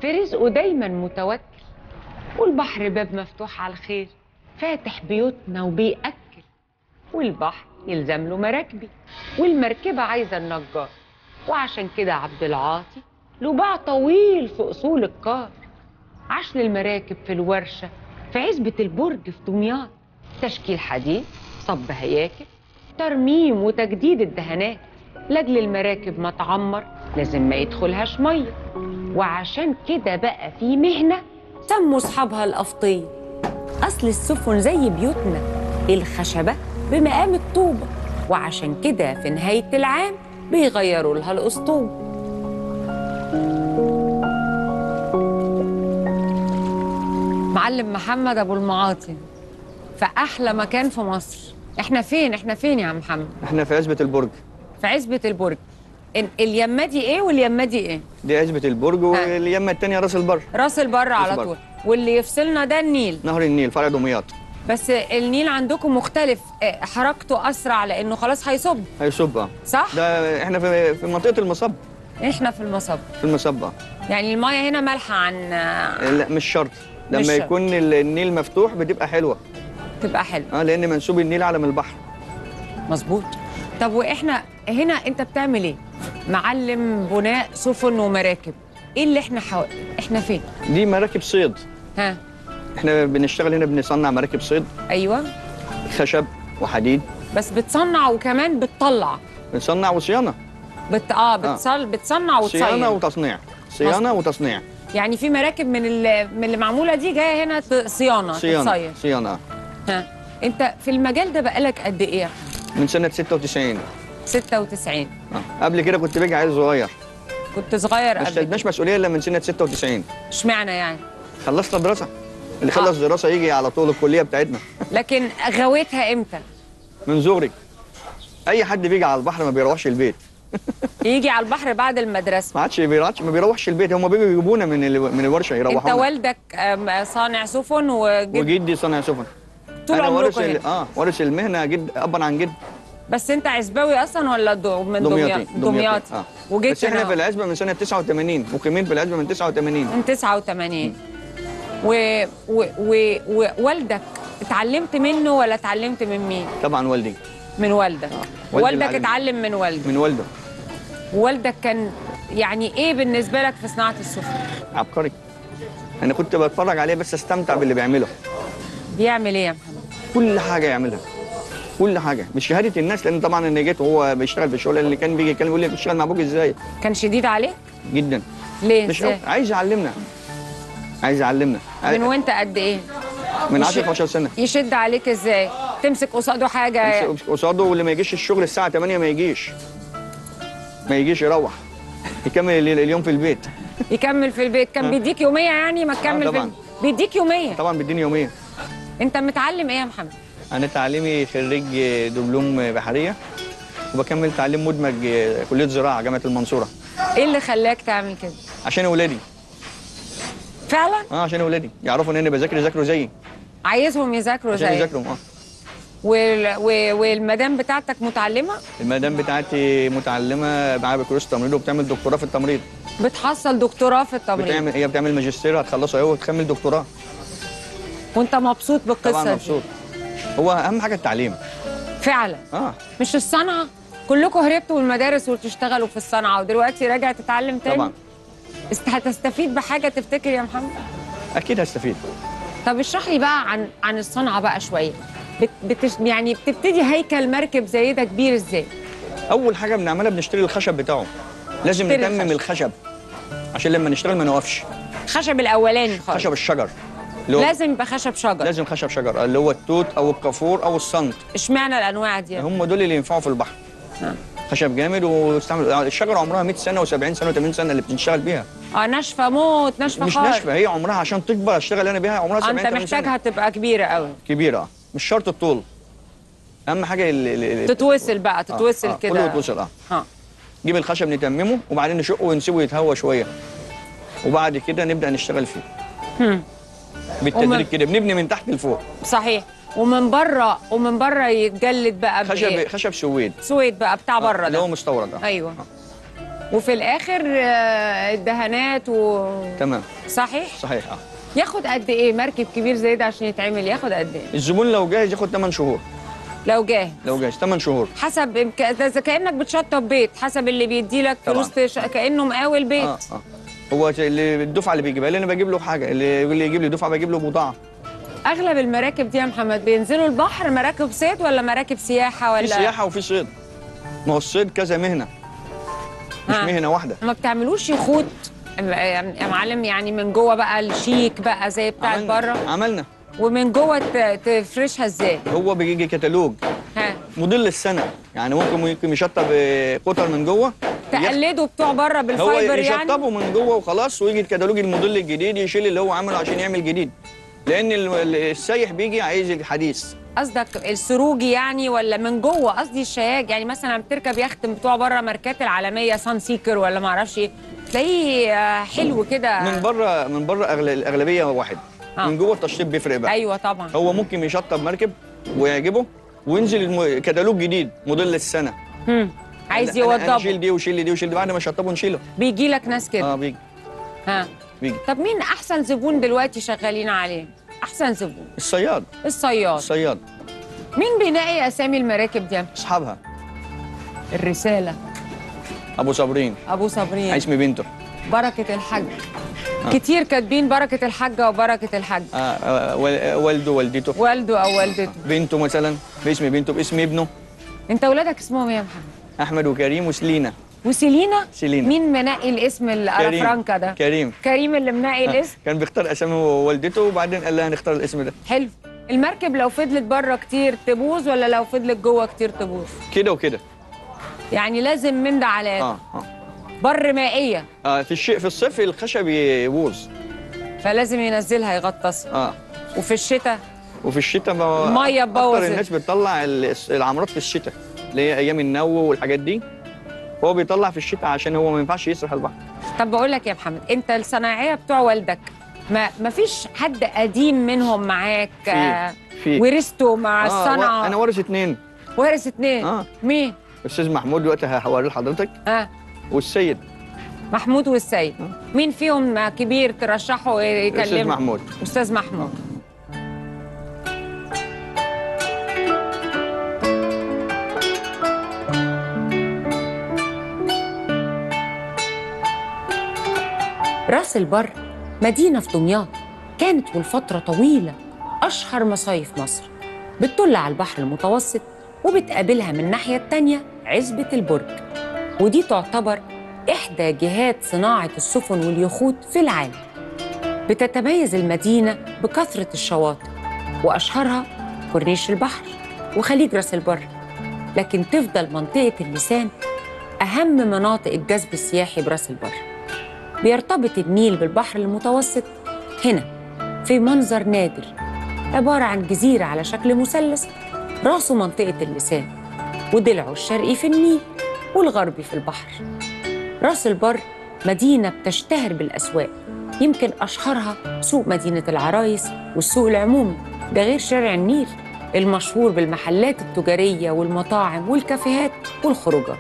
في رزقه دايما متوكل والبحر باب مفتوح على الخير فاتح بيوتنا وبيأكل والبحر يلزم له مراكبي والمركبة عايزة النجار وعشان كده عبد العاطي له باع طويل في أصول الكار عاش للمراكب في الورشة في عزبة البرج في دمياط تشكيل حديد صب هياكل ترميم وتجديد الدهانات لاجل المراكب ما تعمر لازم ما يدخلهاش ميه وعشان كده بقى في مهنه سموا اصحابها الافطيه اصل السفن زي بيوتنا الخشبه بمقام الطوبه وعشان كده في نهايه العام بيغيروا لها الاسطوبه معلم محمد ابو المعاطي في احلى مكان في مصر احنا فين احنا فين يا عم محمد احنا في عزبة البرج في عزبة البرج ال- اليمة دي ايه واليمة دي ايه؟ دي عزبة البرج واليمة التانية راس البر راس البر على البر. طول واللي يفصلنا ده النيل نهر النيل فرع دمياط بس النيل عندكم مختلف آه، حركته اسرع لانه خلاص هيصب هيصب اه صح؟ ده احنا في في منطقة المصب احنا في المصب في المصب اه يعني المايه هنا مالحه عن آه، لا مش شرط مش لما شرط. يكون ال- النيل مفتوح بتبقى حلوة تبقى حلوه اه لان منسوب النيل على من البحر مظبوط طب واحنا هنا انت بتعمل ايه؟ معلم بناء سفن ومراكب ايه اللي احنا حو... احنا فين؟ دي مراكب صيد ها احنا بنشتغل هنا بنصنع مراكب صيد ايوه خشب وحديد بس بتصنع وكمان بتطلع بنصنع وصيانة بت... اه بتصل... بتصنع صيانة وتصين وتصنيع صيانة مظبوط. وتصنيع يعني في مراكب من اللي, من اللي معموله دي جايه هنا ت- صيانه صيانة تتصين صيانة آه. ها انت في المجال ده بقالك قد ايه يا أحمد؟ من سنة 96 96 آه. قبل كده كنت باجي عيل صغير كنت صغير ما قبل كده اشتدناش مسؤولية الا من سنة 96 اشمعنى يعني خلصنا دراسة اللي خلص دراسة يجي على طول الكلية بتاعتنا لكن غويتها امتى من صغري أي حد بيجي على البحر ما بيروحش البيت يجي على البحر بعد المدرسه ما عادش بيروحش ما بيروحش البيت هم بيجوا يجيبونا من ال- من الورشة انت يروحونا والدك آم، صانع سفن وجد وجدي صنع سفن طول أنا وارث عمركم ال- هنا اه وارث المهنة جد أبا عن جد بس انت عزباوي اصلا ولا دو من دمياطي دمياط دمياطي اه وجيت بس احنا هنا في العزبة من سنة 89 مقيمين في العزبة من 89 من 89 و... و... و... ووالدك اتعلمت منه ولا اتعلمت من مين؟ طبعا والدي من والدك والدي والدك اللي علمني. اتعلم من والدك من والده والدك كان يعني ايه بالنسبه لك في صناعه السفن؟ عبقري انا كنت بتفرج عليه بس استمتع باللي بيعمله بيعمل ايه يا محمد؟ كل حاجه يعملها كل حاجه مش شهاده الناس لان طبعا انا جيت وهو بيشتغل في الشغل اللي كان بيجي يتكلم يقول لي بتشتغل مع ابوك ازاي كان شديد عليك؟ جدا ليه مش ازاي؟ عايز يعلمنا عايز يعلمنا من وانت قد ايه؟ من مش- 10 15 سنه يشد عليك ازاي؟ تمسك قصاده حاجه يمسك قصاده واللي ما يجيش الشغل الساعه 8 ما يجيش ما يجيش يروح يكمل ال- اليوم في البيت يكمل في البيت كان آه. بيديك يوميه يعني ما تكمل في طبعاً. البيت بيديك يوميه طبعا بيديني يومين انت متعلم ايه يا محمد؟ انا تعليمي خريج دبلوم بحريه وبكمل تعليم مدمج كليه زراعه جامعه المنصوره ايه اللي خلاك تعمل كده؟ عشان اولادي فعلا اه عشان اولادي يعرفوا ان انا بذاكر يذاكروا زيي عايزهم يذاكروا عشان زيك يذاكروا اه وال... و... والمدام بتاعتك متعلمه المدام بتاعتي متعلمه معاها بكالوريوس تمريض وبتعمل دكتوراه في التمريض بتحصل دكتوراه في التمريض بتعمل هي بتعمل ماجستير هتخلصه اهي وتكمل دكتوراه وانت مبسوط بالقصه طبعا دي مبسوط هو اهم حاجه التعليم فعلا اه مش الصنعه كلكم هربتوا من المدارس وتشتغلوا في الصنعه ودلوقتي راجع تتعلم تاني طبعا است... هتستفيد بحاجه تفتكر يا محمد اكيد هستفيد طب اشرح لي بقى عن عن الصنعه بقى شويه بت... بتش... يعني بتبتدي هيكل مركب زي ده كبير ازاي اول حاجه بنعملها بنشتري الخشب بتاعه لازم نشتري نتمم الخشب. الخشب عشان لما نشتغل ما نوقفش الخشب الاولاني خالص خشب الشجر اللي هو لازم يبقى خشب شجر لازم خشب شجر اللي هو التوت او الكافور او الصنت اشمعنى الانواع دي هم دول اللي ينفعوا في البحر نعم. خشب جامد ويستعمل الشجره عمرها 100 سنه و70 سنه و80 سنه اللي بتشتغل بيها اه ناشفه موت ناشفه مش خالص ناشفه هي عمرها عشان تكبر اشتغل انا بيها عمرها آه، 70 انت 80 سنه محتاجها تبقى كبيره قوي كبيره آه. مش شرط الطول اهم حاجه ال- ال- ال- تتوصل بقى تتوصل آه، كده كله يتوصل اه ها نجيب الخشب نتممه وبعدين نشقه ونسيبه يتهوى شويه وبعد كده نبدا نشتغل فيه هم. بالتدريج ومن- كده بنبني من تحت لفوق صحيح ومن بره ومن بره يتجلد بقى خشب بإيه؟ خشب سويد سويد بقى بتاع بره اللي هو ده مستورد آه. ايوه وفي الاخر آه، الدهانات و تمام صحيح صحيح اه ياخد قد ايه مركب كبير زي ده عشان يتعمل ياخد قد ايه الزبون لو جاهز ياخد 8 شهور لو جاهز لو جاهز 8 شهور حسب إمك... ده زي كانك بتشطب بيت حسب اللي بيدي لك طبعاً. فلوس تش... كانه مقاول بيت اه اه هو اللي الدفعه اللي بيجيبها لي انا بجيب له حاجه اللي يقول لي يجيب لي دفعه بجيب له بضاعه اغلب المراكب دي يا محمد بينزلوا البحر مراكب صيد ولا مراكب سياحه ولا في سياحه وفي صيد ما هو الصيد كذا مهنه مش ها. مهنه واحده ما بتعملوش يخوت يا معلم يعني من جوه بقى الشيك بقى زي بتاعت عملنا بره عملنا ومن جوه ت- تفرشها ازاي هو بيجي كتالوج ها موديل السنه يعني ممكن ممكن يشطب آه، قطر من جوه ياخد- تقلدوا بتوع بره هو بالفايبر يعني يشطبه من جوه وخلاص ويجي الكتالوج الموديل الجديد يشيل اللي هو عمله عشان يعمل جديد لان ال- ال- السايح بيجي عايز الحديث قصدك السروجي يعني ولا من جوه قصدي الشياج يعني مثلا لما بتركب يخت بتوع بره ماركات العالميه سان سيكر ولا ما اعرفش ايه تلاقيه آه، حلو كده من بره من بره أغل- الاغلبيه واحد آه. من جوه التشطيب بيفرق بقى ايوه طبعا هو ممكن يشطب مركب ويعجبه وينزل الم- كتالوج جديد موديل السنه هم. عايز أنا- أنا- أنا شيل يوضبه دي وشيل دي وشيل دي بعد ما شطبه نشيله بيجي لك ناس كده اه بيجي ها بيجي طب مين احسن زبون دلوقتي شغالين عليه احسن زبون الصياد الصياد الصياد مين بينقي اسامي المراكب دي اصحابها الرساله ابو صابرين ابو صابرين اسم بنته بركه الحج كتير كاتبين بركه الحاجه وبركه الحج آه آه وال- والده والدته والده او والدته بنته مثلا باسم بنته باسم ابنه انت ولادك اسمهم ايه يا محمد احمد وكريم وسلينا وسيلينا سيلينا مين منقي الاسم الارافرانكا ده كريم كريم اللي منقي الاسم كان بيختار اسامي والدته وبعدين قال لها هنختار الاسم ده حلو المركب لو فضلت بره كتير تبوظ ولا لو فضلت جوه كتير تبوظ كده وكده يعني لازم من ده على ده. اه اه بر مائيه آه في الشيء في الصيف الخشب يبوظ فلازم ينزلها يغطسها اه وفي الشتاء وفي الشتاء ما المية تبوظ اكتر الناس بتطلع ال- العمارات في الشتاء اللي هي ايام النو والحاجات دي هو بيطلع في الشتاء عشان هو ما ينفعش يسرح البحر طب بقول لك يا محمد انت الصناعيه بتوع والدك ما ما فيش حد قديم منهم معاك آه، في ورثته مع آه الصنعه و- انا وارث اتنين وارث اتنين اه مين استاذ محمود دلوقتي هوريه لحضرتك ها والسيد محمود والسيد آه. مين فيهم كبير ترشحه يكلمه استاذ محمود استاذ محمود راس البر مدينة في دمياط كانت والفترة طويلة أشهر مصايف مصر بتطل على البحر المتوسط وبتقابلها من الناحية التانية عزبة البرج ودي تعتبر إحدى جهات صناعة السفن واليخوت في العالم بتتميز المدينة بكثرة الشواطئ وأشهرها كورنيش البحر وخليج راس البر لكن تفضل منطقة اللسان أهم مناطق الجذب السياحي براس البر بيرتبط النيل بالبحر المتوسط هنا في منظر نادر عبارة عن جزيرة على شكل مثلث راسه منطقة اللسان وضلعه الشرقي في النيل والغربي في البحر راس البر مدينة بتشتهر بالأسواق يمكن أشهرها سوق مدينة العرايس والسوق العمومي ده غير شارع النيل المشهور بالمحلات التجارية والمطاعم والكافيهات والخروجات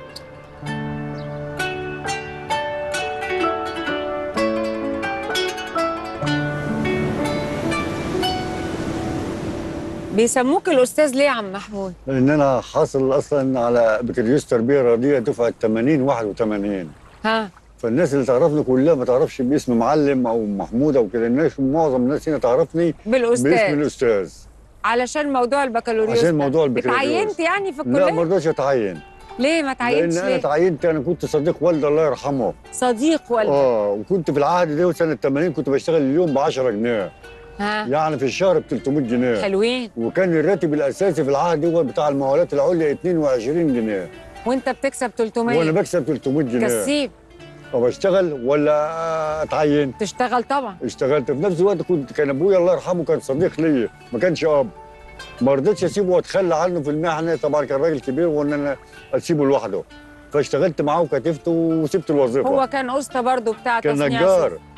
بيسموك الأستاذ ليه يا عم محمود؟ لان انا حاصل اصلا على بكالوريوس تربيه رياضيه دفعه 80 81 ها فالناس اللي تعرفني كلها ما تعرفش باسم معلم او محمود او كده الناس معظم الناس هنا تعرفني بالأستاذ باسم الاستاذ علشان موضوع البكالوريوس عشان ده. موضوع البكالوريوس. اتعينت يعني في لا ما الكلية؟ رضاش اتعين ليه ما لان اتعينتش انا ليه؟ اتعينت انا كنت صديق والدي الله يرحمه صديق والدك اه وكنت في العهد ده سنه 80 كنت بشتغل اليوم ب 10 جنيه ها يعني في الشهر ب 300 جنيه حلوين وكان الراتب الاساسي في العهد هو بتاع المقاولات العليا 22 جنيه وانت بتكسب وانا 300 بكسب 300 جنيه كسيب طب اشتغل ولا اتعين تشتغل طبعا اشتغلت في نفس الوقت كنت كان ابويا الله يرحمه كان صديق ليا ما كانش اب ما رضيتش اسيبه واتخلى عنه في المهنه طبعا كان راجل كبير وان انا اسيبه لوحده فاشتغلت معاه وكتفته وسبت الوظيفه هو كان أسطى برضه بتاع كان تصنيع نجار سفن.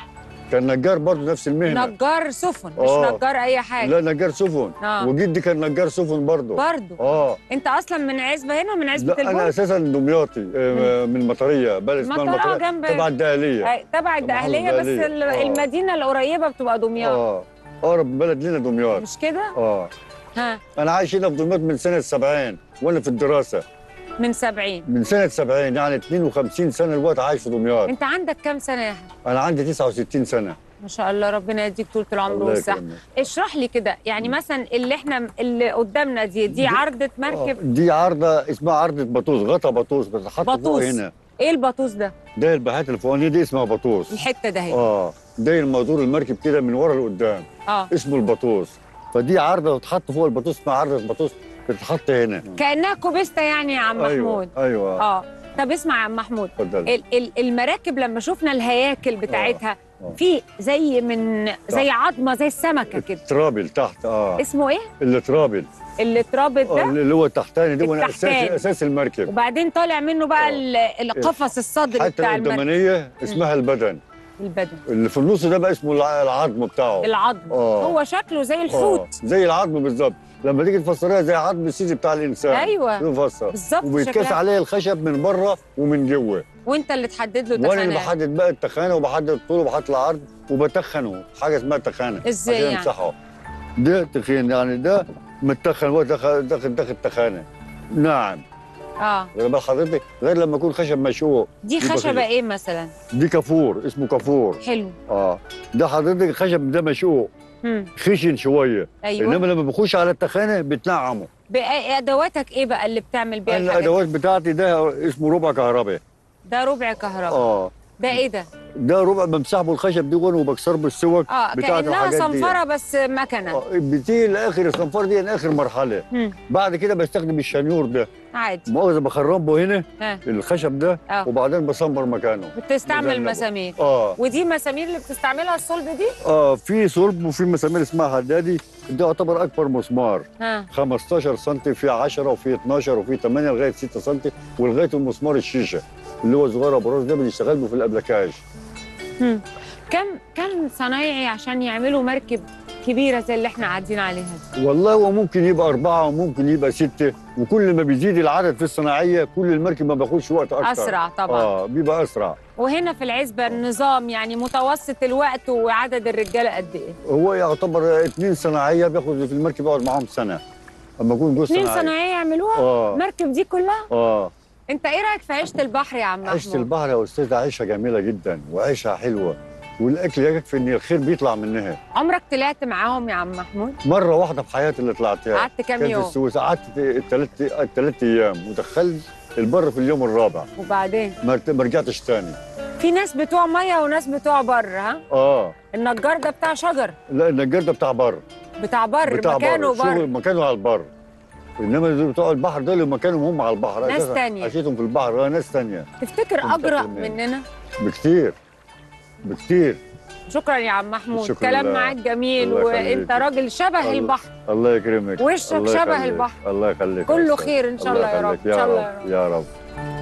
كان نجار برضه نفس المهنه نجار سفن مش آه. نجار اي حاجه لا نجار سفن آه. وجدي كان نجار سفن برضه برضه اه انت اصلا من عزبه هنا من عزبه لا انا البرج اساسا دمياطي آه، من المطريه بلد اسمها المطرية المطريه جنب- تبع الدهليه أي- تبع الدقهليه بس الدقهلية. ال- آه. المدينه القريبه بتبقى دمياط اه اقرب بلد لنا دمياط مش كده اه ها انا عايش هنا في دمياط من سنه 70 وانا في الدراسه من 70 من سنه 70 يعني 52 سنه الوقت عايش في دمياط انت عندك كام سنه يا حاج انا عندي 69 سنه ما شاء الله ربنا يديك طول العمر الله والصحه يكرمك. اشرح لي كده يعني مثلا اللي احنا اللي قدامنا دي دي دي- عرضه مركب آه، دي عارضه اسمها عارضه بطوس غطا بطوس بتتحط فوق بطوس. هنا ايه البطوس ده ده الباحات الفوقانيه دي اسمها بطوس الحته ده اهي اه ده الموضوع المركب كده من ورا لقدام اه اسمه البطوس فدي عارضه بتتحط فوق البطوس اسمها عارضه بطوس بتتحط هنا كانها كوبيستا يعني يا عم ايوه محمود ايوه اه طب اسمع يا عم محمود اتفضل ال- ال- المراكب لما شفنا الهياكل بتاعتها آه. في زي من زي عظمه زي السمكه كده الترابل تحت اه اسمه ايه الترابل اللي اترابط آه، ده اللي هو التحتاني ده هو التحتاني. اساس اساس المركب وبعدين طالع منه بقى آه. ال- القفص الصدري حتى بتاع المركب القدامانيه اسمها البدن البدن اللي في النص ده بقى اسمه الع- العظم بتاعه العظم آه. هو شكله زي آه، الحوت زي العظم بالظبط لما تيجي تفسرها زي عظم السيدي بتاع الانسان أيوة. تفسر بالظبط وبيتكاس شكلها. عليه الخشب من بره ومن جوه وانت اللي تحدد له وانا اللي تخانات بحدد بقى التخانه وبحدد الطول وبحط العرض وبتخنه حاجه اسمها تخانه إزاي عشان يعني؟ يمسحه ده تخين يعني ده متخن هو دخل دخل دخل تخانه ناعم اه غير بال حضرتك غير لما يكون خشب مشوق دي يبقى خشبه كده. ايه مثلا دي كافور اسمه كافور حلو اه ده حضرتك الخشب ده مشوق مم. خشن شويه ايوه انما لما بيخش على التخانه بتنعمه بقى ادواتك ايه بقى اللي بتعمل بيها الحاجات الادوات بتاعتي ده اسمه ربع كهرباء ده ربع كهرباء اه ده ايه ده ده ربع بمسح به الخشب دي وانا وبكسر بالسوك اه بتاعت كانها الحاجات دي. صنفره بس مكنه آه، بتيجي لاخر الصنفار دي لاخر مرحله مم. بعد كده بستخدم الشنيور ده عادي مؤاخذه بخرم به هنا ها الخشب ده آه. وبعدين بسمر مكانه بتستعمل مجنبه. مسامير اه ودي مسامير اللي بتستعملها الصلب دي اه في صلب وفي مسامير اسمها حدادي ده يعتبر اكبر مسمار ها 15 سم في 10 وفي 12 وفي 8 لغايه 6 سم ولغايه المسمار الشيشه اللي هو صغير ابو راس ده بنشتغل به في الابلكاج مم. كم كم صنايعي عشان يعملوا مركب كبيره زي اللي احنا قاعدين عليها دي والله هو ممكن يبقى أربعة وممكن يبقى ستة وكل ما بيزيد العدد في الصناعية كل المركب ما بياخدش وقت أكتر اسرع طبعا آه بيبقى أسرع وهنا في العزبه النظام يعني متوسط الوقت وعدد الرجاله قد ايه هو يعتبر اتنين صناعية بياخد في المركب يقعد معاهم سنة أما يكون جوز اثنين صناعية صناعيه يعملوها آه المركب دي كلها آه انت ايه رايك في عيشه البحر يا عم عيشة محمود البحر يا أستاذ عيشة جميلة جدا وعيشة حلوة والأكل يكفي إن الخير بيطلع منها عمرك طلعت معاهم يا عم محمود مرة واحدة في حياتي اللي طلعتها قعدت كام كان في يوم السويس قعدت الثلاث الثلاث أيام ودخلت البر في اليوم الرابع وبعدين ما ما رجعتش تاني في ناس بتوع ميه وناس بتوع بر ها آه النجار ده بتاع شجر لا النجار ده بتاع بر بتاع بر بتاع مكانه بر شغل بر مكانه على البر انما اللي بتوع البحر دول مكانهم هم على البحر ناس أساساً تانية. عيشتهم في البحر آه، ناس تانية تفتكر كنت اجرأ أكل منه. مننا بكتير بكتير شكرا يا عم محمود شكرا كلام لله. معاك جميل الله وانت يخليك. راجل شبه الله- البحر الله يكرمك وشك الله شبه يخليك. البحر. الله يخليك كله يا أستاذ. خير إن شاء الله يا رب. يخليك. إن يا شاء الله رب يا يا رب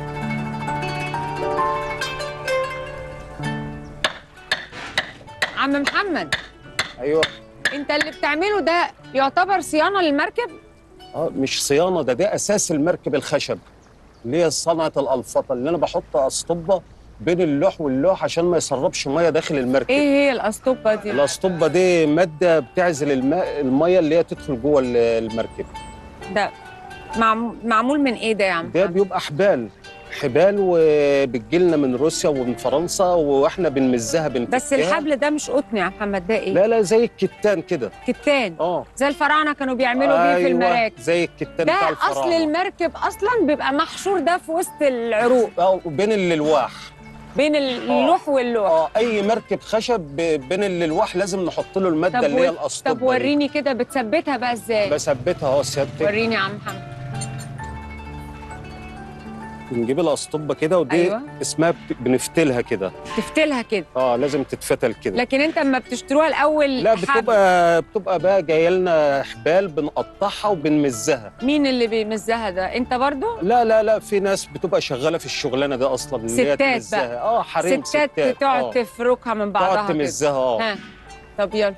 عم محمد ايوه انت اللي بتعمله ده يعتبر صيانه للمركب اه مش صيانه ده ده اساس المركب الخشب اللي هي صنعه الالفطه اللي انا بحط اسطبه بين اللوح واللوح عشان ما يسربش ميه داخل المركب ايه هي الاسطوبه دي الاسطبه دي ماده بتعزل الماء الميه اللي هي تدخل جوه ال- المركب ده معمو- معمول من ايه ده يا عم ده محمد؟ بيبقى حبال حبال وبتجيلنا من روسيا ومن فرنسا واحنا بنمزها بنفكها بس الحبل ده مش قطن يا محمد ده ايه لا لا زي الكتان كده كتان اه زي الفراعنه كانوا بيعملوا بيه في أيوة، المراكب زي الكتان ده بتاع اصل الفراعنه المركب اصلا بيبقى محشور ده في وسط العروق اه وبين الالواح بين اللوح واللوح اه اي مركب خشب ب- بين الالواح لازم نحط له الماده طب اللي هي و- الاسطوبه طب وريني كده بتثبتها بقى ازاي بثبتها اهو سيادتك وريني يا عم محمد بنجيب الاسطوبه كده ودي أيوة. اسمها بت- بنفتلها كده تفتلها كده اه لازم تتفتل كده لكن انت اما بتشتروها الاول لا حب. بتبقى بتبقى بقى جايه لنا حبال بنقطعها وبنمزها مين اللي بيمزها ده انت برضو لا لا لا في ناس بتبقى شغاله في الشغلانه دي اصلا اللي هي ستات تمزها. بقى. اه حريم ستات, ستات تقعد آه. تفركها من بعضها تقعد كده. تمزها اه ها طب يلا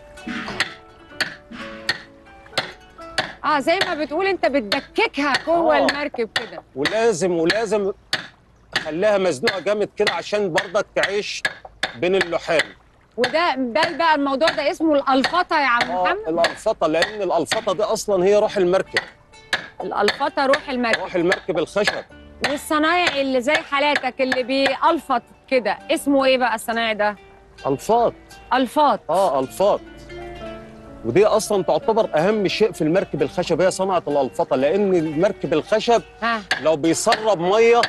اه زي ما بتقول انت بتدككها جوه آه. المركب كده ولازم ولازم خليها مزنوقه جامد كده عشان برضك تعيش بين اللحام وده ده بقى الموضوع ده اسمه الالفطه يا عم اه محمد الالفطه لان الالفطه دي اصلا هي روح المركب الالفطه روح المركب روح المركب الخشب والصنايعي اللي زي حالاتك اللي بيلفط كده اسمه ايه بقى الصنايعي ده الفاط الفاط اه الفاط ودي اصلا تعتبر اهم شيء في المركب الخشب هي صنعه الالفطه لان المركب الخشب ها لو بيسرب ميه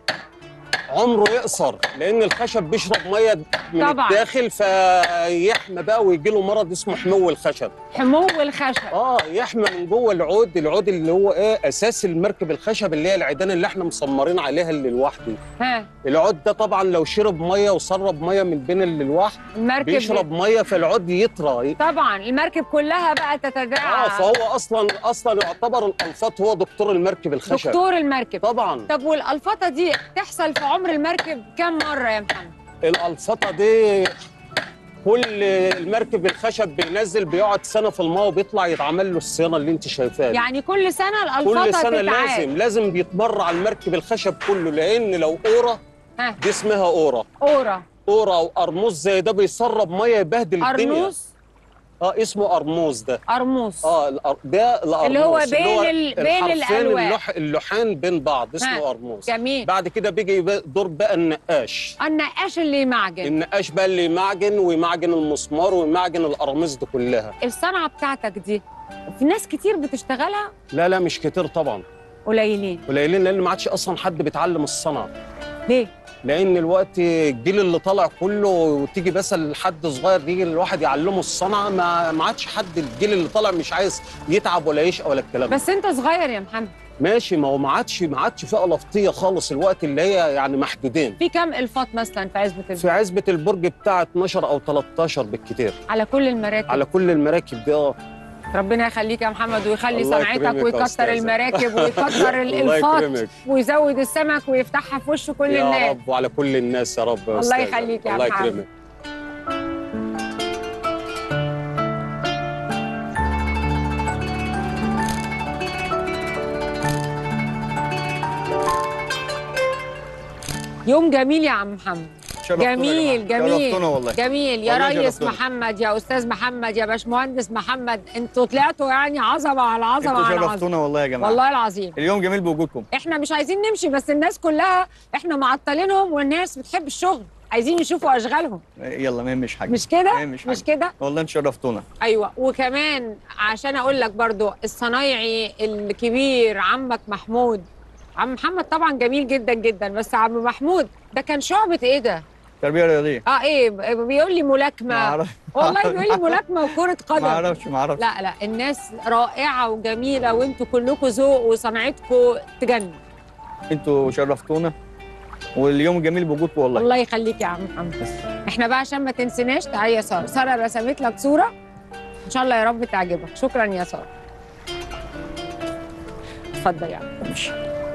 عمره يقصر لان الخشب بيشرب ميه من طبعاً. الداخل فيحمى بقى ويجي له مرض اسمه حمو الخشب حمو الخشب اه يحمى من جوه العود العود اللي هو ايه اساس المركب الخشب اللي هي العيدان اللي احنا مسمرين عليها اللي لوحده ها العود ده طبعا لو شرب ميه وسرب ميه من بين اللوح المركب بيشرب ميه فالعود يطرى طبعا المركب كلها بقى تتداعى اه فهو اصلا اصلا يعتبر الالفاط هو دكتور المركب الخشب دكتور المركب طبعا طب والالفطه دي تحصل في عمر المركب كم مره يا محمد الالفطه دي كل المركب الخشب بينزل بيقعد سنه في الماء وبيطلع يتعمل له الصيانه اللي انت شايفاها دي. يعني كل سنه الالفطه كل سنه تتعاد. لازم لازم بيتمر على المركب الخشب كله لان لو اورا ها دي اسمها اورا اورا اورا وقرموز زي ده بيسرب ميه يبهدل الدنيا ارنوس اه اسمه قرموز ده ارموس اه الأر- ده القرموز اللي هو بين ال- بين الحرفين الألواح. اللح... اللحان بين بعض اسمه ها. قرموز جميل بعد كده بيجي يبقى دور بقى النقاش النقاش اللي معجن النقاش بقى اللي يمعجن ويمعجن المسمار ويمعجن القراميز دي كلها الصنعه بتاعتك دي في ناس كتير بتشتغلها لا لا مش كتير طبعا قليلين قليلين لان ما عادش اصلا حد بيتعلم الصنعه ليه لان الوقت الجيل اللي طالع كله وتيجي بس لحد صغير يجي الواحد يعلمه الصنعه ما ما عادش حد الجيل اللي طالع مش عايز يتعب ولا يشقى ولا الكلام ده بس انت صغير يا محمد ماشي ما هو ما عادش ما عادش فيها لفطيه خالص الوقت اللي هي يعني محدودين في كم الفاط مثلا في عزبه البلد في عزبه البرج بتاع 12 او 13 بالكتير على كل المراكب على كل المراكب دي اه ربنا يخليك يا محمد ويخلي الله صنعتك يكرمك يا ويكتر أستاذة. المراكب ويكتر ال- الله الفاط يكرمك ويزود السمك ويفتحها في وش كل يا الناس رب وعلى كل الناس يا رب يا الله أستاذة. يخليك يا الله محمد. يكرمك يوم جميل يا عم محمد شرفتونا يا جميل جماعة. جميل شرفتونا والله جميل يا والله ريس شرفتونا. محمد يا استاذ محمد يا باشمهندس محمد انتوا طلعتوا يعني عظمه على عظمه انتوا على عظمه شرفتونا والله يا جماعه والله العظيم اليوم جميل بوجودكم احنا مش عايزين نمشي بس الناس كلها احنا معطلينهم والناس بتحب الشغل عايزين يشوفوا اشغالهم يلا ما يهمش حاجه مش كده ما يهمش مش حاجة. كده والله انتوا شرفتونا ايوه وكمان عشان اقول لك برضو الصنايعي الكبير عمك محمود عم محمد طبعا جميل جدا جدا بس عم محمود ده كان شعبة ايه ده؟ تربيه رياضيه اه ايه بيقول لي ما ملاكمة اعرف والله بيقول لي ملاكمة وكرة ما قدم اعرفش ما اعرفش لا لا الناس رائعة وجميلة وانتوا كلكم ذوق وصنعتكم تجنن انتوا شرفتونا واليوم جميل بوجودكم والله الله يخليك يا عم محمد احنا بقى عشان ما تنسيناش تعالي يا ساره ساره رسمت لك صوره ان شاء الله يا رب تعجبك شكرا يا ساره اتفضل يا عم ماشي.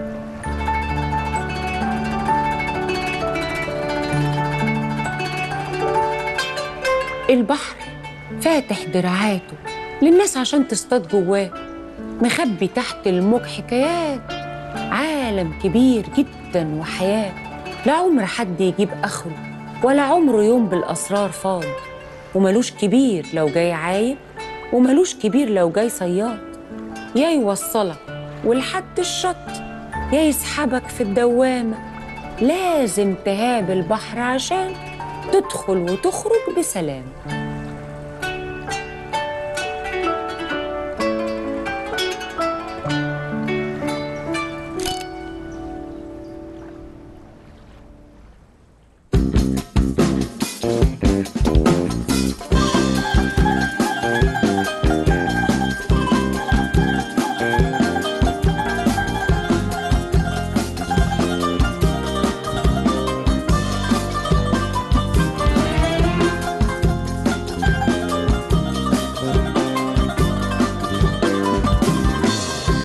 البحر فاتح دراعاته للناس عشان تصطاد جواه مخبي تحت الموج حكايات عالم كبير جدا وحياة لا عمر حد يجيب آخره ولا عمره يوم بالأسرار فاض وملوش كبير لو جاي عايب وملوش كبير لو جاي صياد يا يوصلك ولحد الشط يا يسحبك في الدوامة لازم تهاب البحر عشان تدخل وتخرج بسلام